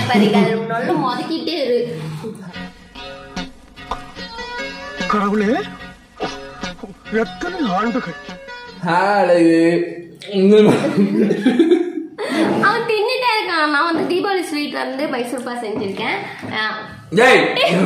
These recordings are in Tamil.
வியாபாரிகள் நல்ல மொதக்கிட்டே இரு கடவுளே எத்தனை ஆண்டுகள் அழகு இந்த அவன் தின்னுட்டே இருக்கான் நான் வந்து தீபாவளி ஸ்வீட் வந்து மைசூர் பா செஞ்சிருக்கேன் அஹ், டேய்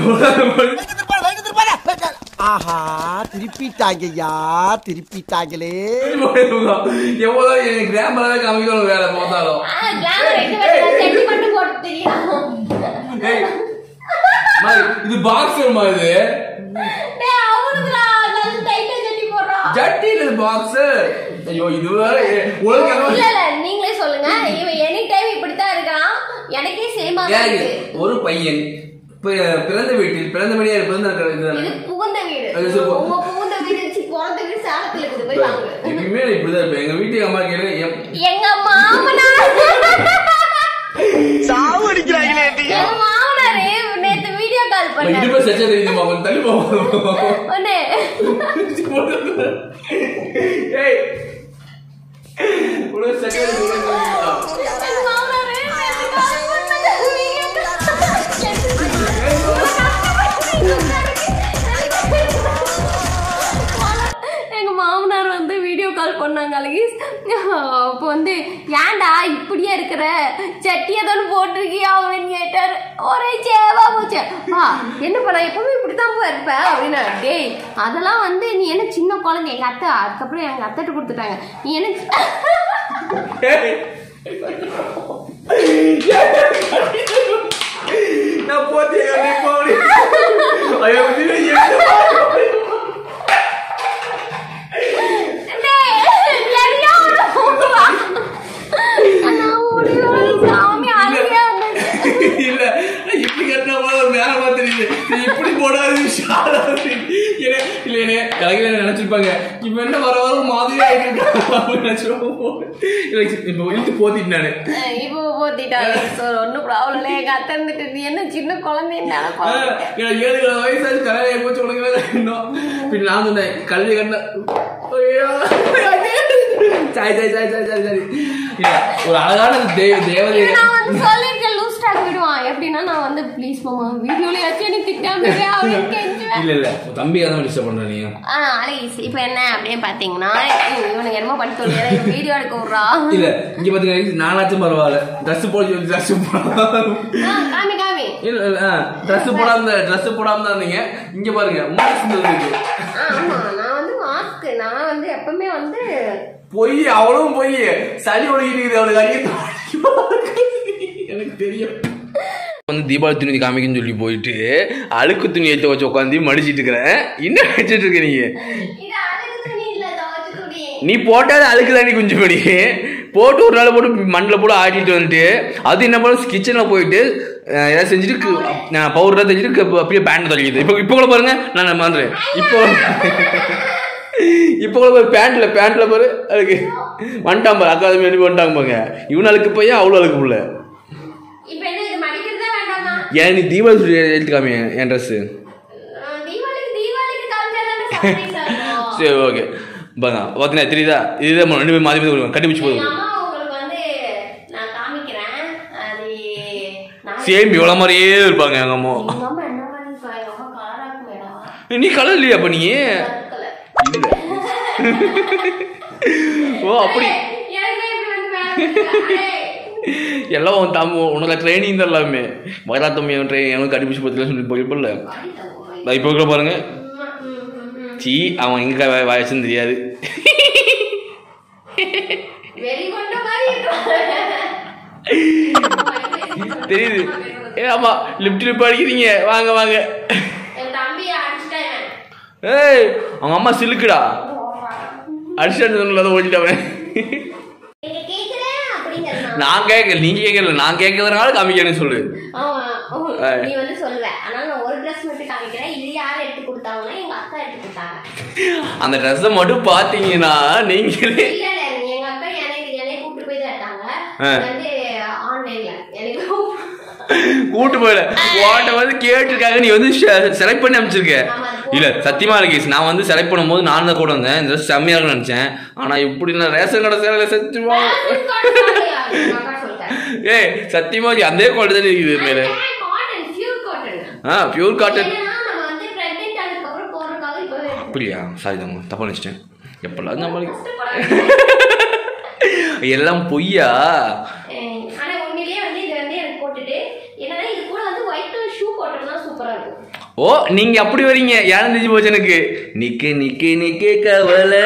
ஆஹா திருப்பிட்டாங்கய்யா திருப்பிட்டாங்களே எவ்வளோ எனக்கு கிராமராகவே காமிக்கணும் வேலை பார்த்தாலும் ஆ, glamour ரெண்டு பேரும் செட்டி மட்டும் போட்டு தெரியும் ஏய், மாதிரி, இது பாக்ஸ் இது டேய், அவனுக்குடா, நல்ல tight ஆ செட்டி போடுறான். ஜட்டி இது பாக்ஸ் ஐயோ இது வேற உனக்கு என்ன- இல்ல இல்ல நீங்களே சொல்லுங்க இவன் எனி டைம் இப்படித்தான் இருக்கான் எனக்கே சேமா தான் ஏங்க, இருக்கு ஒரு பையன் பி- பிறந்த வீட்டில் பிறந்த மணியா பிறந்த இருக்கிற இது இதுதானே புகுந்த வீடு அது சரி, போ. உங்க புகுந்த வீடு சி, பிறந்த வீடு சேலத்துல இருக்குது போய் வாங்க எப்பயுமே நான் இப்படிதான் இருப்பேன் எங்க வீட்டுக்கு அம்மா கேளு என் எங்க மாமனார் சாவு அடிக்கிறாங்களே எங்க மாமனாரே நேத்து வீடியோ கால் நான் பண்ணாரு இடுப்பை சச்சா தெரியுமா கொஞ்சம் தள்ளி போவோம் ஒண்ணு ஏய் உனக்கு சச்சா தெரியுமா எங்க மாமனாரே நேத்து கால் பண்ணாரு வீடியோ எங்க மாமனார் வந்து வீடியோ கால் பண்ணாங்க அழகீஸ் அப்போ வந்து ஏன்டா இப்படியே இருக்கிற சட்டியை தானே போட்டிருக்கியா அப்படின்னு கேட்டாரு ஒரே சேவா போச்சு ஆ என்ன பண்ண எப்பவுமே இப்படித்தான் போய் இருப்ப அப்படின்னு டேய் அதெல்லாம் வந்து நீ என்ன சின்ன குழந்தை எங்க அத்தை அதுக்கப்புறம் எங்க அத்தைட்டு கொடுத்துட்டாங்க நீ என்ன நான் போத்தி நீ போடி ஐயோ இது என்ன டேய், சரியா ஒரு வா. அண்ணா, ஓடி வா, சாமி அழுகையா இருந்துச்சு. இல்ல நான் இப்படி கட்டினா போல மேல பார்த்துருது நீ இப்படி போடாது ஷாலா இல்ல இல்ல கலைஞர் நினைச்சிருப்பாங்க இப்ப என்ன வர வர மாதிரி ஆயிட்டு அப்படின்னு நினைச்சிருப்பாங்க இல்ல இப்ப இழுத்து போத்திட்டு நானு அஹ் இப்போ போத்திட்டாங்க ஸோ ஒன்றும் ப்ராப்ளம் இல்லை எங்கள் அத்தை இருந்துட்டு நீ என்ன சின்ன குழந்தைன்னு ஆ, நினைப்பாங்க எனக்கு ஏழு ஏழு வயசாச்சு கல்யாணம் ஆகி போச்சு உனக்கு வேலை இன்னும் பின் நான் சொன்னேன் கல்வி கண்ண ஐயோ சாய் சாய் சாய் சாய் சாய் சாய் இல்ல ஒரு அழகான தேவ தேவதை இது நான் வந்து சொல்லிருக்கேன் லூஸ் டாக் விடுவான் எப்படின்னா நான் வந்து ப்ளீஸ் மாமா வீடியோல ஏதாச்சும் எனக்கு திட்டாம இரு அப்படின்னு கெஞ்சுவேன் இல்ல இல்ல உன் தம்பி தான் டிஸ்டர்ப் பண்ற நீ ஆ அழகிஸ் இப்போ என்ன அப்படின்னு பார்த்தீங்கன்னா இவனுக்கு என்னமோ பண்ணிட்டு வருது வீடியோ எடுக்க விட்றா இல்ல இங்க பாத்தீங்கன்னா நானாச்சும் பரவாயில்ல ட்ரெஸ் போட ட்ரெஸ் போடாம ஆ, காமி காமி இல்ல இல்ல ட்ரெஸ் போடாம ட்ரெஸ் போடாம தான் இருந்தீங்க இங்க பாருங்க மூணு சிந்தல் இருக்கு ஆ, ஆமா நான் வந்து மாஸ்க் நான் வந்து எப்பவுமே வந்து பொய் அவ்வளவும் பொய் சளி ஒழுகிட்டு அவளுக்கு அடிக்க எனக்கு தெரியும் வந்து தீபாவளி துணி காமிக்கன்னு சொல்லி போயிட்டு அழுக்கு துணி எடுத்து வச்சு உட்காந்து மடிச்சிட்டு இருக்கிறேன் என்ன வச்சுட்டு இருக்க நீங்க இது அழகு துணி இல்ல துவச்சு துணி நீ போட்டாது அழுக்கு தானே குஞ்சு மணி போட்டு ஒரு நாள் போட்டு மண்ணில் போட்டு ஆட்டிட்டு வந்துட்டு அது என்ன பண்ண கிச்சனில் போயிட்டு அஹ், ஏதாவது செஞ்சுட்டு நான் பவுடராக செஞ்சுட்டு க- அப்படியே பேண்ட் தொலைக்குது இப்போ இப்போ கூட பாருங்க நான் மறந்துடுறேன் இப்போ இப்போ கூட பாரு பேண்ட்டில் பேண்ட்டில் பாரு அதுக்கு வந்துட்டான் பாரு அக்காதமி அனுப்பி வந்துட்டாங்க பாருங்க இவன் அழுக்கு பையன் அவ்வளோ அழுக்கு புள்ள இப்போ என்ன இது மடிக்கிறதா வேண்டாமா ஏன் நீ தீபாவளி எடுத்துக்காமி என் ட்ரெஸ்ஸு அஹ் தீபாவளிக்கு தீபாவளிக்கு காமிச்சாதானே surprise ஆ இருக்கும். சரி ஓகே பாருங்க பார்த்தீங்கன்னா தெரியுதா இதுதான் ரெண்டு பேரும் மாற்றி மாற்றி கண்டுபிடிச்சு எங்க போகுது அம்மா உங்களுக்கு வந்து நான் காமிக்கிறேன் அது நான் சேம் இவ்வளோ மாதிரியே இருப்பாங்க எங்கள் அம்மா எங்க அம்மா என்ன பண்ணிருப்பா எங்க அம்மா கலரா மேடம் நீ கலர் இல்லையா அப்ப நீ இல்ல ஓ அப்படி எல்லாம் உன் தம் உனக்கு ட்ரைனிங் தான் எல்லாமே மகரா தம்பி ட்ரெயின் எனக்கு கண்டுபிடிச்சு பத்தில சொல்லி போயிருப்பல நான் இப்போ கூட பாருங்க சீ அவன் எங்க வ- வயசுன்னு தெரியாது வெறிகொண்ட மாதிரி தெரியுது ஏ ஆமா லிப்ட் லிப் அடிக்கிறீங்க வாங்க வாங்க என் தம்பியை அடிச்சிட்டேன் ஏய் அவங்க அம்மா சிலுக்குடா அடிச்சுட்டு ஓடிட்டவன் நீங்க கேக்குறேன் அப்படிங்கிறேன் நான் கேட்கல நீங்க கேட்கல நான் கேட்கறதுனால காமிக்கணும்னு சொல்லு ஆமா ஆ. நீ வந்து சொல்லுவ ஆனா நான் ஒரு ட்ரெஸ் மட்டும் காமிக்கிறேன் இது யார் எடுத்து கொடுத்தாங்கன்னா எங்க அக்கா எடுத்து கொடுத்தாங்க அந்த ட்ரெஸ்ஸை மட்டும் பார்த்தீங்கன்னா நீங்களே இல்ல இல்ல எங்க அக்கா எனக்கு என்னைய கூப்பிட்டு போய் தான் எடுத்தாங்க ஆ. இது வந்து ஆன்லைன்ல எனக்கு கூட்டு போயில உன்கிட்ட வந்து கேட்டிருக்காங்க நீ வந்து செலக்ட் பண்ணி அமைச்சிருக்க இல்ல சத்தியமா இருக்கு நான் வந்து செலக்ட் பண்ணும்போது நான் தான் கூட வந்தேன் இந்த dress செம்மையா இருக்கும்னு நினைச்சேன் ஆனா இப்படி நான் ரேஷன் கடை சேலையில சத்தியமா எங்க அக்கா சொல்லிட்டாரு ஏய் சத்தியமா அதே குவாலிட்டி தான் இருக்குது மேல காட்டன் பியூர் காட்டன் ஆ பியூர் காட்டன் ஏன்னா நம்ம வந்து பிரெக்னென்ட் ஆனதுக்கு அப்புறம் போடுறதுக்காக இப்பவே அப்படியா சாரி தாங்க தப்பா நினைச்சிட்டேன் எப்பெல்லாம் நம்மளுக்கு கஷ்டப்படாது. எல்லாம் பொய்யா அஹ் ஆனா உண்மையிலேயே வந்து இது வந்து எனக்கு போட்டுட்டு என்னன்னா இது கூட வந்து ஒயிட் கலர் ஷூ போட்டோம்னா சூப்பரா இருக்கும் ஓ நீங்க அப்படி வரீங்க யாரும் தெரிஞ்சு போச்சு எனக்கு நிக்க நிக்க நிக்க கவலை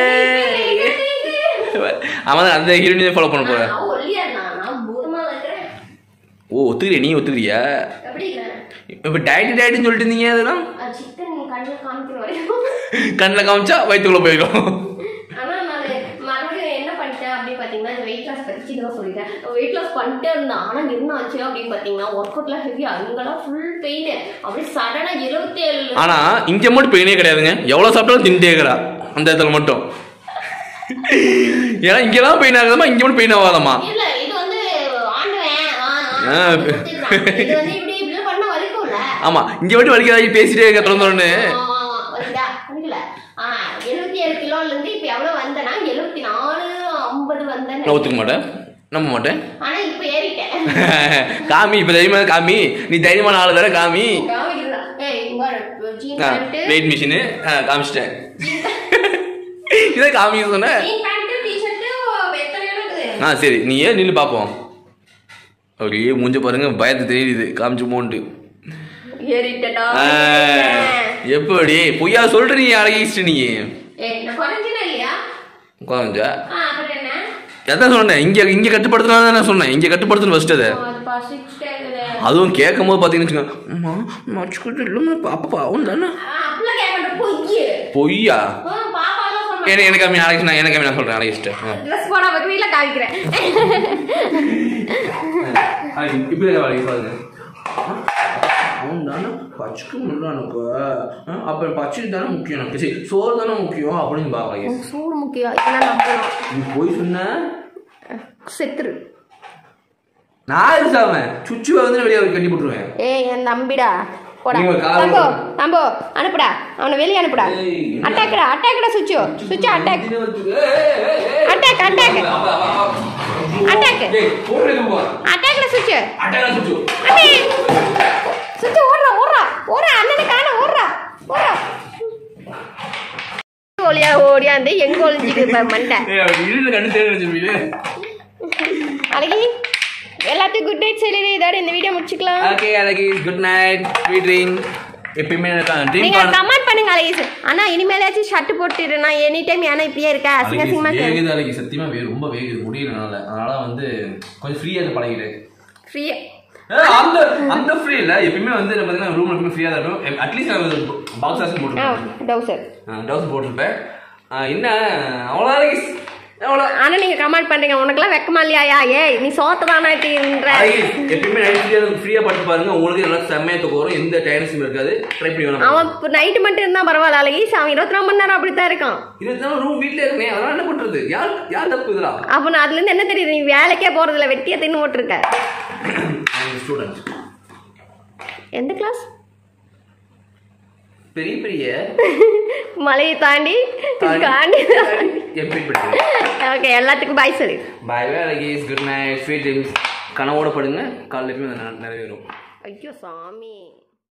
ஆமா அந்த ஹீரோயினே ஃபாலோ பண்ண போறேன் நான் ஒல்லியா நான் நான் பூதமா இருக்கிறேன் ஓ ஒத்துக்கிறியா நீ ஒத்துக்கிறியா எப்படி இருக்கிறேன் இப்ப டயட் டயட்னு சொல்லிட்டு இருந்தீங்க அதெல்லாம் சிக்கன் கண்ணில் காமிக்கிற வரைக்கும் கண்ணில் காமிச்சா வயிற்றுக்குள்ள போயிடும் ஆனா நான் மறுபடியும் என்ன பண்ணிட்டேன் அப்படின்னு பாத்தீங்கன்னா இந்த வெயிட் லாஸ் பத்தி தான் சொல்லிட்டேன் வெயிட் லாஸ் பண்ணிட்டே இருந்தேன் ஆனா என்ன ஆச்சு அப்படின்னு பாத்தீங்கன்னா ஒர்க் அவுட்லாம் ஹெவி அங்கெல்லாம் ஃபுல் பெயின் அப்படியே சடனா எழுபத்தி ஏழு ஆனா இங்க மட்டும் பெயினே கிடையாதுங்க எவ்வளவு சாப்பிட்டாலும் தின்ட்டே இருக்கிறா அந்த இடத்துல மட்டும் ஏன்னா இங்கெல்லாம் பெயின் ஆகுதாமா இங்க மட்டும் பெயின் ஆகாதம்மா இல்ல இது வந்து ஆண்டுவேன் ஆ, ஆ, ஆ. கொடுத்துக்கிறான். இது வந்து இப்படி இப்படி பண்ண வலிக்கும்ல ஆமா இங்க மட்டும் வலிக்காத பேசிட்டே இருக்க திறந்தோடனே ஆமா, ஆமா, வலிக்குதா? வலிக்கல. ஆ, 77 கிலோல இருந்து இப்ப எவ்வளவு வந்தேன்னா, 74, 50 வந்தேன்னு நான் ஒத்துக்க மாட்டேன் நம்ப மாட்டேன் ஆனா இப்ப ஏறிட்டேன். காமி இப்ப தைரியமா காமி நீ தைரியமான ஆளு தானே காமி காமிக்கல. ஏய், இங்க பாரு, jean pant, வெயிட் மிஷினு காமிச்சிட்டேன் இதான் காமிக்க சொன்னேன் jean pant, t-shirt, எத்தனையோ இருக்குது. ஆ சரி நீ ஏன் நின்று பார்ப்போம் அப்படியே மூஞ்ச பாருங்க பயத்து தெரியுது காமிச்சுமோன்ட்டு ஏறிட்டேன்டா, ஆ, ஏறிட்டேன். எப்படி பொய்யா சொல்ற நீ அழகிச்சிட்டு நீ ஏய், நான் குறைஞ்சேனா இல்லையா? கொஞ்சா ஆ, அப்புறம் என்ன? அதான் சொன்னேன் இங்க இங்க கட்டுப்படுத்தினா தான் நான் சொன்னேன் இங்க கட்டுப்படுத்தணும் ஃபர்ஸ்ட் அதை ஓ, அது பசிச்சுட்டே இருக்குது. அதுவும் கேட்கும் போது பார்த்தீங்கன்னு வச்சுக்கோங்க மச்சுக்கிட்டு இல்லை அப்பா பாவம் தானே ஆ, அப்படிலாம் கேட்க மாட்டேன், பொய்யு. பொய்யா ஆ, பாப்பாலாம் சொல்ல எனக்கு எனக்கு கம்மி நாளைக்கு நான் எனக்கு கம்மி நான் சொல்கிறேன் அழகிச்சிட்டேன் ட்ரெஸ் போடாம வீட்டுல காமிக்கிறேன் இப்படி அழகி பாருங்க அவன் தானே பச்சுக்கு முன்னானுப்ப அப்புறம் பச்சை தானே முக்கியம் எனக்கு சரி சோறு தானே முக்கியம் அப்படின்னு பாக்கலாம் சூடு முக்கியம் இதெல்லாம் நம்பணும் நீ போய் சொன்ன செத்துரு நான் இருக்கு சாம சுச்சு வந்து வெளியே கட்டி போட்டுருவேன் ஏய் என் தம்பிடா போடா நீங்க கால் தம்போ போடு. தம்போ அனுப்புடா அவனை வெளியே அனுப்புடா ஏய். அட்டாக்டா அட்டாக்டா சுச்சு சுச்சு அட்டாக் அட்டாக் அட்டாக் அட்டாக் அட்டாக்டா சுச்சு அட்டே சுச்சு ஓடுறா ஓடுறா ஓடுறா அண்ணனை காண ஓடுறா ஓடுறா ஓடியா ஓடியாந்து எங்க ஒளிஞ்சிட்டு மண்டை அழகி எல்லாத்துக்கும் குட் நைட் சொல்லி இதோட இந்த வீடியோ முடிச்சுக்கலாம் ஓகே அழகி குட் நைட் ஸ்வீட் ட்ரீம் எப்பயுமே ட்ரீம் நீங்க கமெண்ட் பண்ணுங்க அழகி ஆனா இனிமேலாச்சும் ஷர்ட் போட்டுட்டு நான் எனி டைம் ஏன்னா இப்படியே இருக்க அசிங்க அசிங்கமா இருக்கு. வேகுது அழகி சத்தியமா வே ரொம்ப வேகுது முடியலனால அதனால வந்து கொஞ்சம் ஃப்ரீயா பழகிட்டேன் ஃப்ரீயா ஏய், அந்த அந்த ஃப்ரீ இல்ல எப்பயுமே வந்து நம்ம பார்த்தீங்கன்னா ரூம்ல எப்பவுமே ஃப்ரீயா தான் இருக்கும் அட்லீஸ்ட் நான் பாக்ஸ் ஆசன் ஆ போட்டுருப்பேன் டவுசர் டவுசர் போட்டிருப்பேன் ஆ, என்ன அவ்வளோ அழகி அவ்வளோ ஆனா நீங்க கமெண்ட் பண்றீங்க உனக்கெல்லாம் வெக்கமா இல்லையா ஏய் நீ சோத்து தானாட்டின்ற அழகி எப்பயுமே நைட் ஃப்ரீயா ஃப்ரீயா பட்டு பாருங்க உங்களுக்கு நல்லா செம்மையா தூக்கம் வரும் எந்த டயர்னஸும் இருக்காது ட்ரை பண்ணி வேணாம் அவன் நைட்டு மட்டும் இருந்தா பரவாயில்ல அழகி அவன் இருபத்தி நாலு மணி நேரம் அப்படித்தான் இருக்கான் இருபத்தி நாலு ரூம் வீட்ல இருக்கேன் அதெல்லாம் என்ன பண்றது யார் யார் தப்பு இதெல்லாம் அப்ப நான் அதுல இருந்து என்ன தெரியுது நீ வேலைக்கே போறதில்ல வெட்டியா தின்னு போட்டிருக்க ஸ்டூடெண்ட் எந்த கிளாஸ் பெரிய பெரிய மலையை தாண்டி தாண்டி- தாண்டி எப்படி படிக்கிறேன் ஓகே எல்லாத்துக்கும் பாய் சொல்லு பாய் பை அழகீஸ் குட் நைட் ஸ்வீட் ட்ரீம்ஸ் கனவோட படுங்க காலைல எப்பயும் நிறைவேறும் ஐயோ சாமி